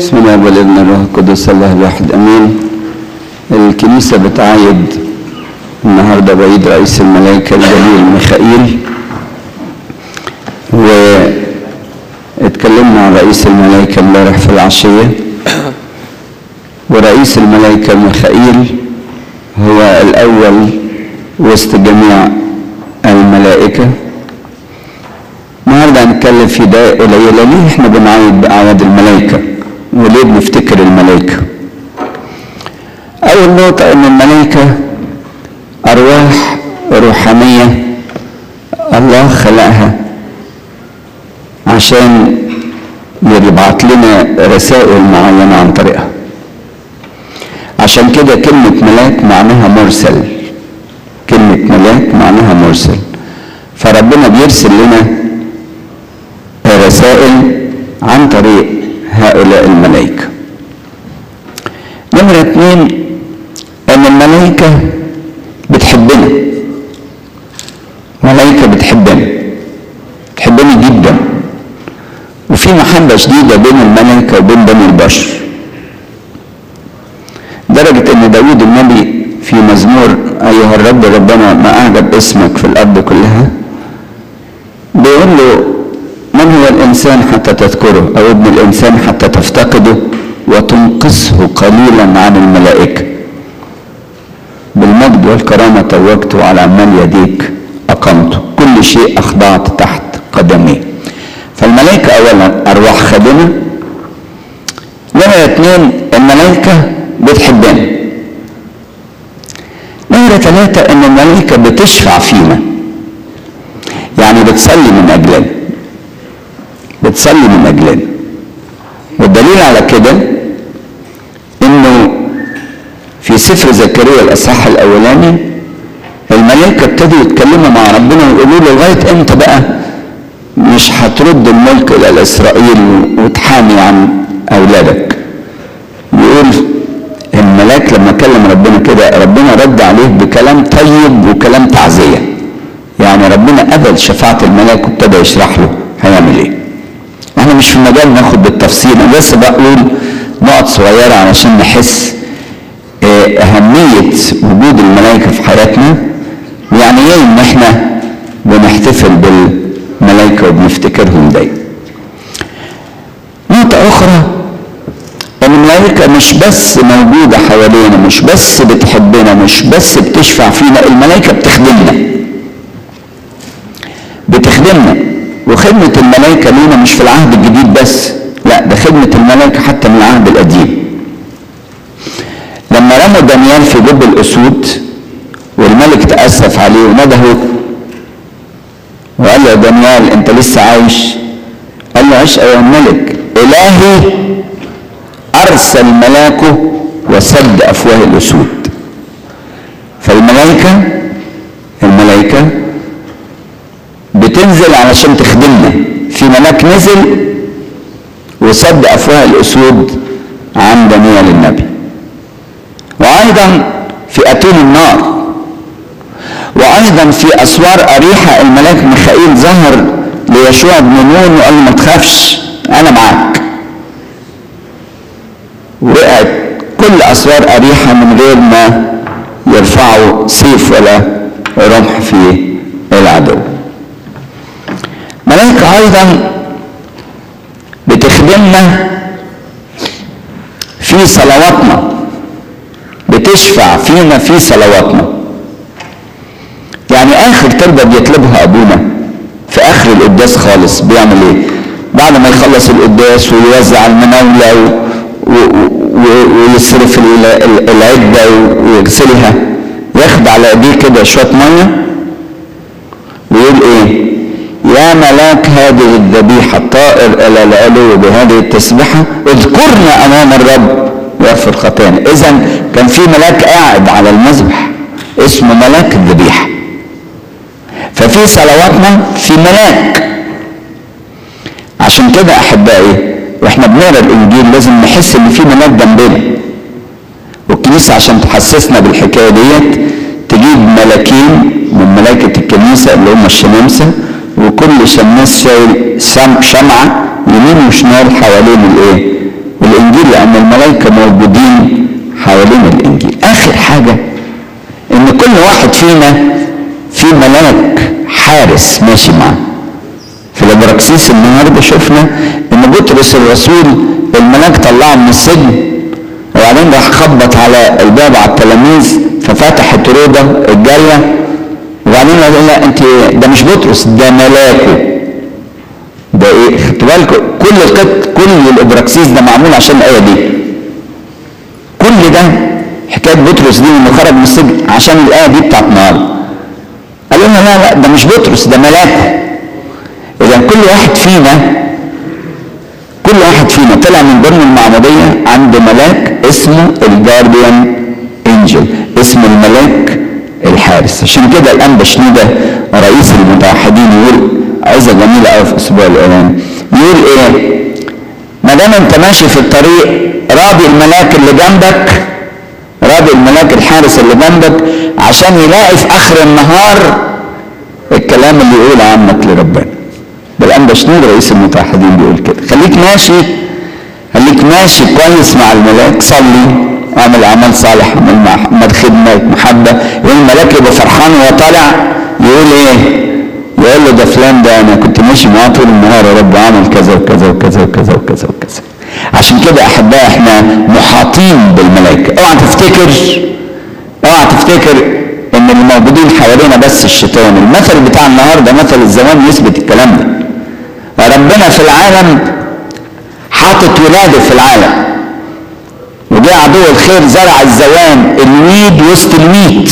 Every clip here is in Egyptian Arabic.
بسم الله والابن الروح القدس الله الواحد امين الكنيسه بتعايد النهارده بعيد رئيس الملائكه الجليل ميخائيل واتكلمنا عن رئيس الملائكه امبارح في العشيه ورئيس الملائكه ميخائيل هو الاول وسط جميع الملائكه النهارده هنتكلم في دقائق قليله ليه احنا بنعيد باعياد الملائكه وليه بنفتكر الملائكه اول نقطه ان الملائكه ارواح روحانيه الله خلقها عشان يبعت لنا رسائل معينه عن طريقها عشان كده كلمه ملاك معناها مرسل كلمه ملاك معناها مرسل فربنا بيرسل لنا رسائل عن طريق هؤلاء الملائكة نمرة اتنين ان الملائكة بتحبنا ملائكة بتحبنا بتحبنا جدا وفي محبة شديدة بين الملائكة وبين بني البشر درجة ان داود النبي في مزمور ايها الرب ربنا ما اعجب اسمك في الارض كلها بيقول له من هو الإنسان حتى تذكره أو ابن الإنسان حتى تفتقده وتنقصه قليلا عن الملائكة بالمجد والكرامة توجته على عمال يديك أقمته كل شيء أخضعت تحت قدمي فالملائكة أولا أرواح خادمة نمرة اثنين الملائكة بتحبنا نمرة ثلاثة إن الملائكة بتشفع فينا يعني بتصلي من أجلنا بتصلي من اجلنا والدليل على كده انه في سفر زكريا الاصحاح الاولاني الملائكه ابتدوا يتكلموا مع ربنا ويقولوا له لغايه امتى بقى مش هترد الملك الى الاسرائيل وتحامي عن اولادك يقول الملاك لما كلم ربنا كده ربنا رد عليه بكلام طيب وكلام تعزيه يعني ربنا قبل شفاعه الملاك وابتدى يشرح له هيعمل ايه احنا مش في المجال ناخد بالتفصيل انا بس بقول نقط صغيرة علشان نحس أهمية وجود الملائكة في حياتنا يعني ايه ان احنا بنحتفل بالملائكة وبنفتكرهم دايما نقطة أخرى إن الملائكة مش بس موجودة حوالينا مش بس بتحبنا مش بس بتشفع فينا الملائكة بتخدمنا بتخدمنا وخدمة الملائكة لينا مش في العهد الجديد بس لا ده خدمة الملائكة حتى من العهد القديم لما رموا دانيال في جب الأسود والملك تأسف عليه ونده وقال له يا دانيال أنت لسه عايش قال له عيش أيها الملك إلهي أرسل ملاكه وسد أفواه الأسود فالملائكة الملائكة بتنزل علشان تخدمنا في ملاك نزل وسد افواه الاسود عن دانيال النبي وايضا في اتون النار وايضا في اسوار اريحه الملاك ميخائيل ظهر ليشوع بن نون وقال له ما تخافش انا معاك وقعت كل اسوار اريحه من غير ما يرفعوا سيف ولا رمح في العدو ملائكة أيضا بتخدمنا في صلواتنا بتشفع فينا في صلواتنا يعني آخر طلبة بيطلبها أبونا في آخر القداس خالص بيعمل إيه؟ بعد ما يخلص القداس ويوزع المناولة ويصرف العدة ويغسلها ياخد على ايديه كده شوية مية ويقول ايه؟ يا ملاك هذه الذبيحة الطائر إلى العلو بهذه التسبحة اذكرنا أمام الرب ويغفر خطايانا إذا كان في ملاك قاعد على المذبح اسمه ملاك الذبيحة ففي صلواتنا في ملاك عشان كده أحبائي واحنا بنقرا الإنجيل لازم نحس إن في ملاك جنبنا والكنيسة عشان تحسسنا بالحكاية ديت تجيب ملاكين من ملائكة الكنيسة اللي هم الشمامسة وكل شماس شايل شمعة يمين وشمال حوالين الايه؟ الانجيل الملائكة موجودين حوالين الإنجيل آخر حاجة إن كل واحد فينا في ملاك حارس ماشي معاه في الابراكسيس النهارده شفنا ان بطرس الرسول الملاك طلعه من السجن وبعدين راح خبط على الباب على التلاميذ ففتحت روضه الجاريه وبعدين قال لا انت ده مش بطرس ده ملاكه ده ايه خدتوا بالكم كل القط كل الابراكسيس ده معمول عشان الايه دي كل ده حكايه بطرس دي انه خرج من السجن عشان الايه دي بتاعت النهارده قالوا لنا لا لا ده مش بطرس ده ملاكه اذا كل واحد فينا كل واحد فينا طلع من ضمن المعمودية عند ملاك اسمه الجارديان انجل اسم الملاك الحارس عشان كده الانبا شنودة رئيس المتوحدين يقول عظة جميلة قوي في الاسبوع الاولاني يقول ايه ما دام انت ماشي في الطريق راضي الملاك اللي جنبك راضي الملاك الحارس اللي جنبك عشان يلاقي في اخر النهار الكلام اللي يقول عنك لربنا بالانبا شنود رئيس المتوحدين بيقول كده خليك ماشي خليك ماشي كويس مع الملاك صلي اعمل اعمال صالح اعمل اعمال خدمه محبه يقول الملاك يبقى فرحان وهو طالع يقول ايه؟ يقول له ده فلان ده انا كنت ماشي معاه طول النهار يا رب عمل كذا وكذا وكذا وكذا وكذا وكذا عشان كده احبائي احنا محاطين بالملائكه اوعى تفتكر اوعى تفتكر ان اللي موجودين حوالينا بس الشيطان المثل بتاع النهارده مثل الزمان يثبت الكلام ده ربنا في العالم حاطط ولاده في العالم وجاء عدو الخير زرع الزوان الويد وسط الميت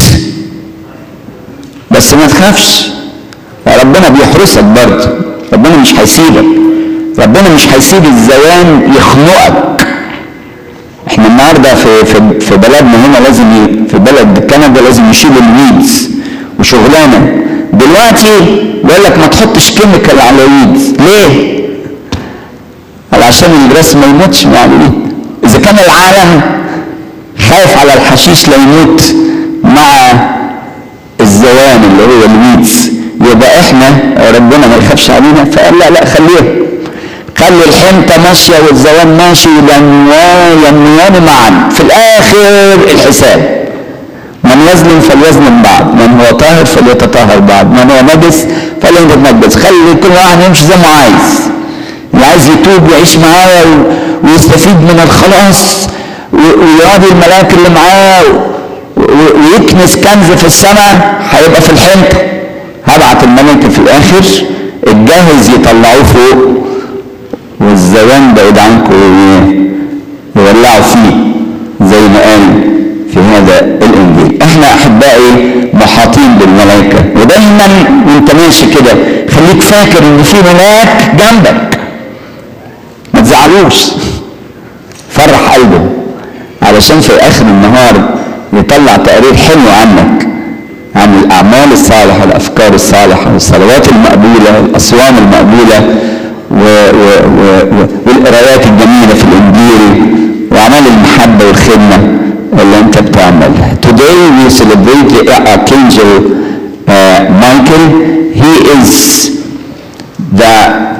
بس ما تخافش ربنا بيحرسك برضه ربنا مش هيسيبك ربنا مش هيسيب الزوان يخنقك احنا النهارده في في في بلدنا هنا لازم ي... في بلد كندا لازم يشيلوا الويدز وشغلانه دلوقتي بيقول لك ما تحطش كيميكال على الويدز ليه؟ قال عشان الجراس ما يموتش مع الويد اذا كان العالم خايف على الحشيش لا يموت مع الزوان اللي هو الويدز يبقى احنا ربنا ما يخافش علينا فقال لا لا خليها خلي الحنطة ماشية والزوان ماشي ينميان معا في الآخر الحساب من يظلم فليظلم بعض من هو طاهر فليتطهر بعض من هو نجس فليتنجس خلي كل واحد يمشي زي ما عايز اللي عايز يتوب يعيش معايا ويستفيد من الخلاص ويراضي الملاك اللي معاه ويكنس كنز في السماء هيبقى في الحنطة هبعت الملائكة في الآخر الجاهز يطلعوه فوق والزوان بعيد عنكم يولعوا فيه زي ما قال في هذا الانجيل احنا احبائي محاطين بالملائكه ودايما وانت ماشي كده خليك فاكر ان في ملاك جنبك ما تزعلوش فرح قلبه علشان في اخر النهار يطلع تقرير حلو عنك عن الاعمال الصالحه الافكار الصالحه والصلوات المقبوله والاصوام المقبوله و و و والقرايات الجميلة في الإنجيل وأعمال المحبة والخدمة اللي أنت بتعملها. Today we celebrate the Archangel uh, Michael. He is the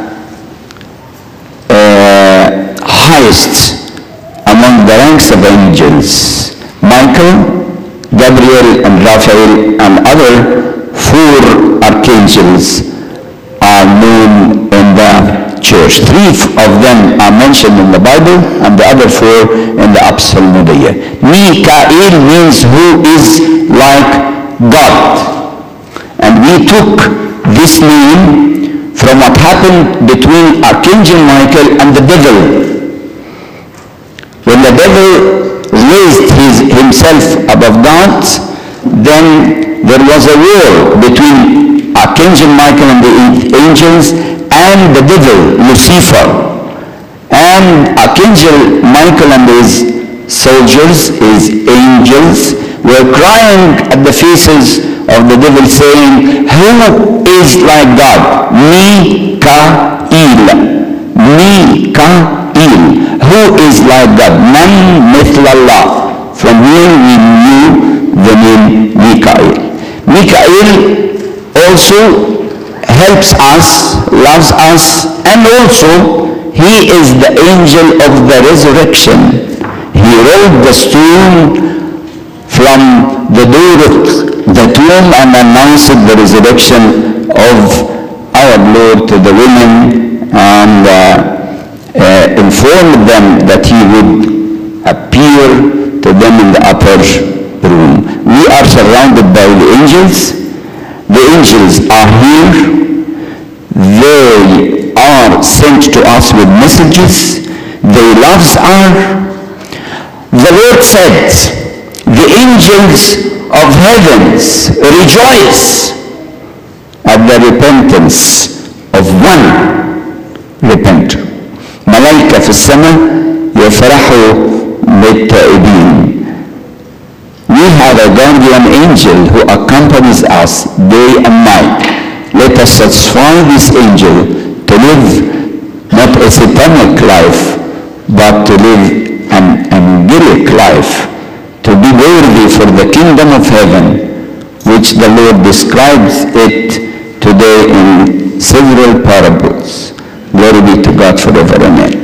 uh, highest among the ranks of angels. Michael, Gabriel, and Raphael, and other four archangels are known in the church. Three of them are mentioned in the Bible and the other four in the Psalmodiya. Mikael means who is like God. And we took this name from what happened between Archangel Michael and the devil. When the devil raised his, himself above God, then there was a war between Archangel Michael and the angels and the devil, Lucifer. And Archangel Michael and his soldiers, his angels, were crying at the faces of the devil saying, Who is like God? Mikael. Mikael. Who is like God? Man مثل Allah. From here we knew the name Mikael. Mikael also helps us, loves us, and also he is the angel of the resurrection. he rolled the stone from the door of the tomb and announced the resurrection of our Lord to the women and uh, uh, informed them that he would appear to them in the upper room. We are surrounded by the angels. The angels are here. They are sent to us with messages. Their loves are. The Lord said, the angels of heavens rejoice at the repentance of one repenter. ملائكة في السماء يفرحوا بالتائبين. We have a guardian angel who accompanies us day and night. Let us satisfy this angel to live not a satanic life, but to live an angelic life, to be worthy for the kingdom of heaven, which the Lord describes it today in several parables. Glory be to God forever. Amen.